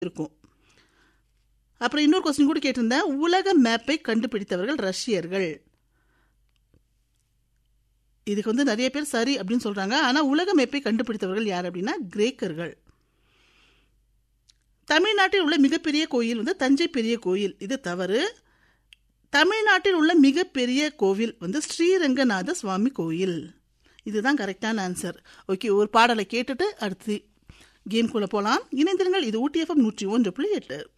இருக்கும் அப்புறம் இன்னொரு கொஸ்டின் கூட கேட்டிருந்தேன் உலக மேப்பை கண்டுபிடித்தவர்கள் ரஷ்யர்கள் இதுக்கு வந்து நிறைய பேர் சரி அப்படின்னு சொல்றாங்க ஆனா உலக மேப்பை கண்டுபிடித்தவர்கள் யார் அப்படின்னா கிரேக்கர்கள் தமிழ்நாட்டில் உள்ள மிகப்பெரிய கோயில் வந்து தஞ்சை பெரிய கோயில் இது தவறு தமிழ்நாட்டில் உள்ள மிகப்பெரிய கோவில் வந்து ஸ்ரீரங்கநாத சுவாமி கோயில் இதுதான் கரெக்டான ஆன்சர் ஓகே ஒரு பாடலை கேட்டுட்டு அடுத்து கேம்குள்ளே போகலாம் இணைந்திருங்கள் இது ஊட்டி எஃப்எம் நூற்றி ஒன்று புள்ளி எட்டு